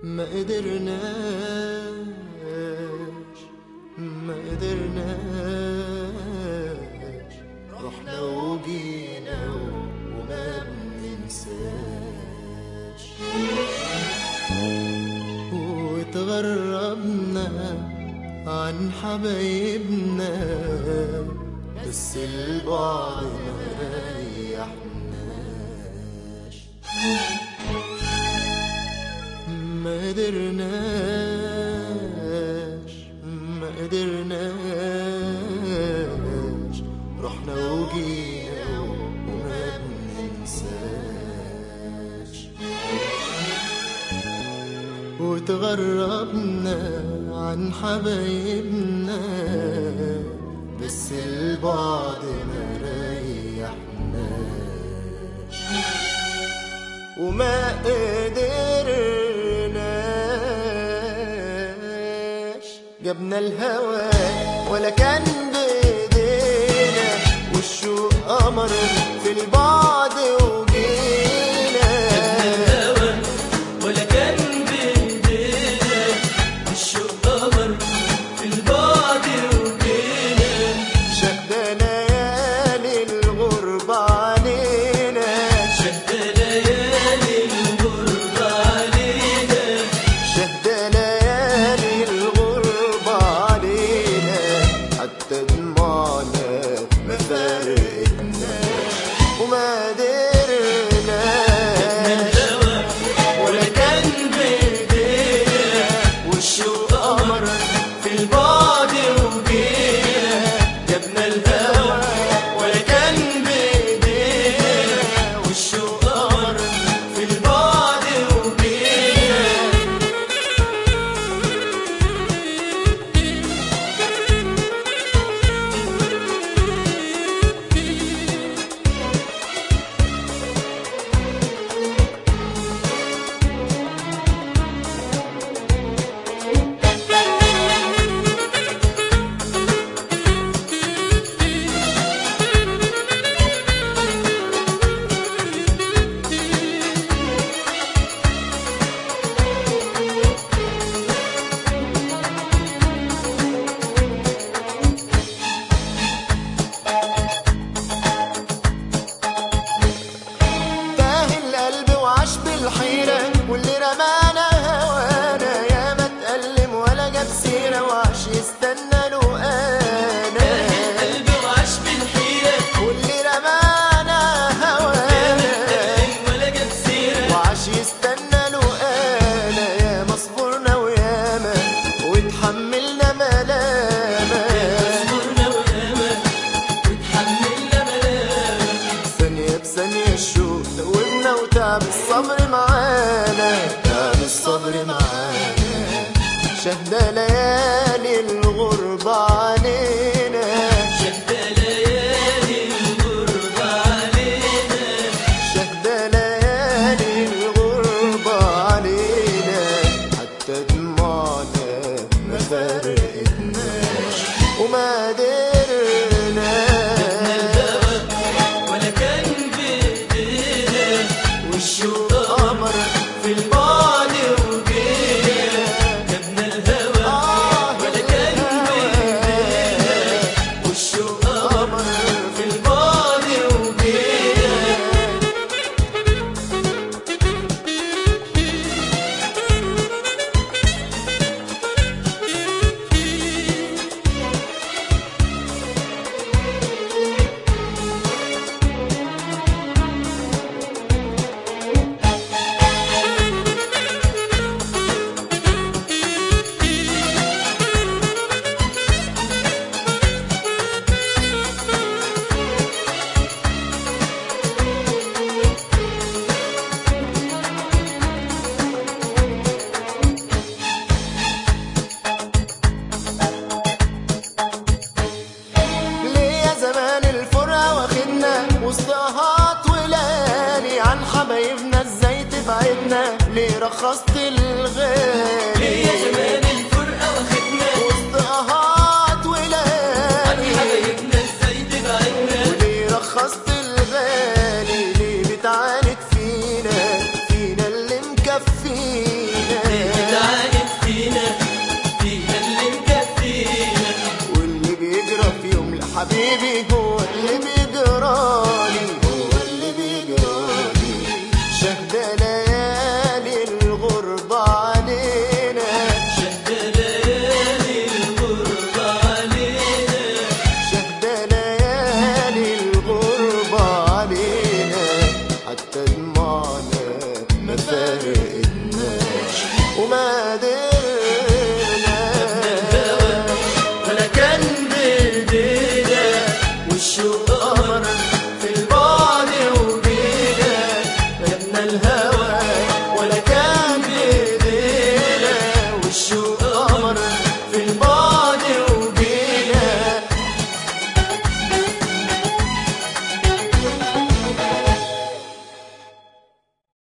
ما قدرناش ما قدرناش رحنا وجينا وما بننساش وتغربنا عن حبايبنا بس البعد ما ريحناش ما قدرناش ما قدرناش رحنا وجينا وما بننساش وتغربنا عن حبايبنا بس البعد ما ريحناش وما قدرناش جبنا الهوى ولا كان بايدينا والشوق قمر في البعد وجينا ولا كان بايدينا الشوق قمر في البعد وجينا شد ليالي الغربة علينا شد ليالي الغربة علينا شهد ليالي الغربة علينا حتى دموعنا ما فرقتناش وما قدرناش الهوى ولا كان بايدينا والشوق قمر في البعد وجينا جبنا الهوى ولا كان بايدينا والشوق قمر في البعد وجينا تاه القلب وعاش بالحيرة واللي رمانا هوانا يا ما اتألم ولا جاب سيرة وعاش يستنى له أنا قلبي وعاش بالحيرة واللي رمانا هوانا ولا جاب سيرة وعاش يستنى له أنا يا ما صبرنا وياما واتحملنا ملامة صبرنا وأمل وتحملنا ملامة ثانية بثانية الشوق دوبنا وتعب الصبر معانا تعب الصبر معانا شهد ليالي الغربة علينا شد ليالي الغربة علينا شهد ليالي الغربة علينا حتى دموعنا ما فرقتناش وما قدرناش ولا كان بإيدينا والشوق قمر في البعد وجينا جبنا الهوى آه ولا كان بإيدينا والشوق قمر في البعد وجينا ليه يا زمان الفرقة واخدنا وسطهات وليالي عن حبايبنا ازاي تبعدنا ليه رخصت الغالي ليه يا زمان الفرقة واخدنا وسطهات وليالي حبايبنا ازاي تبعدنا وليه رخصت الغالي ليه بتعاند فينا فينا اللي مكفينا هو اللي بيجرالي هو اللي بيجرالي شهد ليالي الغربة علينا شد ليالي الغربة علينا شهد ليالي الغربة علينا حتى دموعنا ما فرقتناش وما قدرنا ولا كان بايدينا والشوق قمر